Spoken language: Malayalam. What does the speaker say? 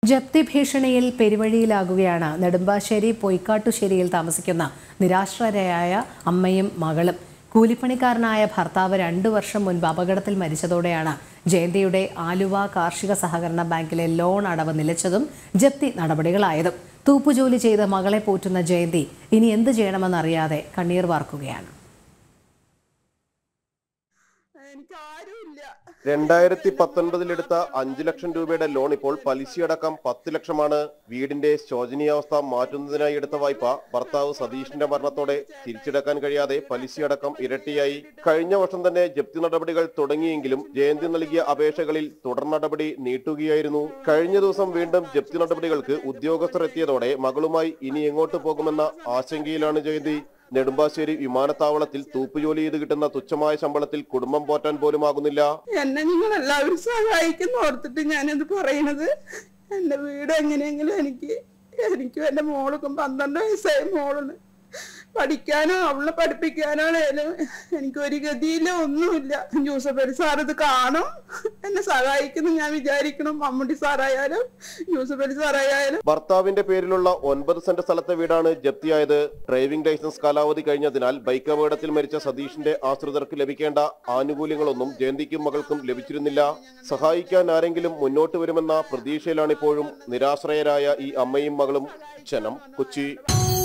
ജപ്തി ഭീഷണിയിൽ പെരുവഴിയിലാകുകയാണ് നെടുമ്പാശ്ശേരി പൊയ്ക്കാട്ടുശ്ശേരിയിൽ താമസിക്കുന്ന നിരാശ്രയരായ അമ്മയും മകളും കൂലിപ്പണിക്കാരനായ ഭർത്താവ് രണ്ടു വർഷം മുൻപ് അപകടത്തിൽ മരിച്ചതോടെയാണ് ജയന്തിയുടെ ആലുവ കാർഷിക സഹകരണ ബാങ്കിലെ ലോൺ അടവ് നിലച്ചതും ജപ്തി നടപടികളായതും തൂപ്പുജോലി ചെയ്ത് മകളെ പോറ്റുന്ന ജയന്തി ഇനി എന്ത് ചെയ്യണമെന്നറിയാതെ കണ്ണീർ വാർക്കുകയാണ് എനിക്ക് ആരുമില്ല രണ്ടായിരത്തി പത്തൊൻപതിലെടുത്ത അഞ്ചു ലക്ഷം രൂപയുടെ ലോൺ ഇപ്പോൾ പലിശയടക്കം പത്ത് ലക്ഷമാണ് വീടിന്റെ ശോചനീയാവസ്ഥ മാറ്റുന്നതിനായി എടുത്ത വായ്പ ഭർത്താവ് സതീഷിന്റെ മരണത്തോടെ തിരിച്ചടക്കാൻ കഴിയാതെ പലിശയടക്കം ഇരട്ടിയായി കഴിഞ്ഞ വർഷം തന്നെ ജപ്തി നടപടികൾ തുടങ്ങിയെങ്കിലും ജയന്തി നൽകിയ അപേക്ഷകളിൽ തുടർ നടപടി നീട്ടുകയായിരുന്നു കഴിഞ്ഞ ദിവസം വീണ്ടും ജപ്തി നടപടികൾക്ക് ഉദ്യോഗസ്ഥർ എത്തിയതോടെ മകളുമായി ഇനി എങ്ങോട്ട് പോകുമെന്ന ആശങ്കയിലാണ് ജയന്തി നെടുമ്പാശ്ശേരി വിമാനത്താവളത്തിൽ തൂപ്പുജോലി ചെയ്ത് കിട്ടുന്ന തുച്ഛമായ ശമ്പളത്തിൽ കുടുംബം പോറ്റാൻ പോലും ആകുന്നില്ല എന്നെ നിങ്ങൾ എല്ലാവരും സഹായിക്കുന്ന ഓർത്തിട്ട് ഞാനിത് പറയണത് എന്റെ വീട് എങ്ങനെയെങ്കിലും എനിക്ക് എനിക്കും എന്റെ മോൾക്കും പന്ത്രണ്ട് വയസ്സായ മോളാണ് പഠിക്കാനോ അവളെ പഠിപ്പിക്കാനാണേലും എനിക്ക് ഒരു ഗതിയില്ല ഒന്നുമില്ല ജൂസഫ് അലി സാർ ഇത് കാണും എന്നെ സഹായിക്കുന്നു ഞാൻ വിചാരിക്കണം മമ്മൂട്ടി സാറായാലും ജൂസഫ് അലി സാറായാലും ഭർത്താവിന്റെ പേരിലുള്ള ഒൻപത് സെന്റ് സ്ഥലത്തെ വീടാണ് ജപ്തിയായത് ഡ്രൈവിംഗ് ലൈസൻസ് കാലാവധി കഴിഞ്ഞതിനാൽ ബൈക്ക് അപകടത്തിൽ മരിച്ച സതീഷിന്റെ ആശ്രിതർക്ക് ലഭിക്കേണ്ട ആനുകൂല്യങ്ങളൊന്നും ജയന്തിക്കും മകൾക്കും ലഭിച്ചിരുന്നില്ല സഹായിക്കാൻ ആരെങ്കിലും മുന്നോട്ട് വരുമെന്ന പ്രതീക്ഷയിലാണിപ്പോഴും നിരാശ്രയരായ ഈ അമ്മയും മകളും ജനം കൊച്ചി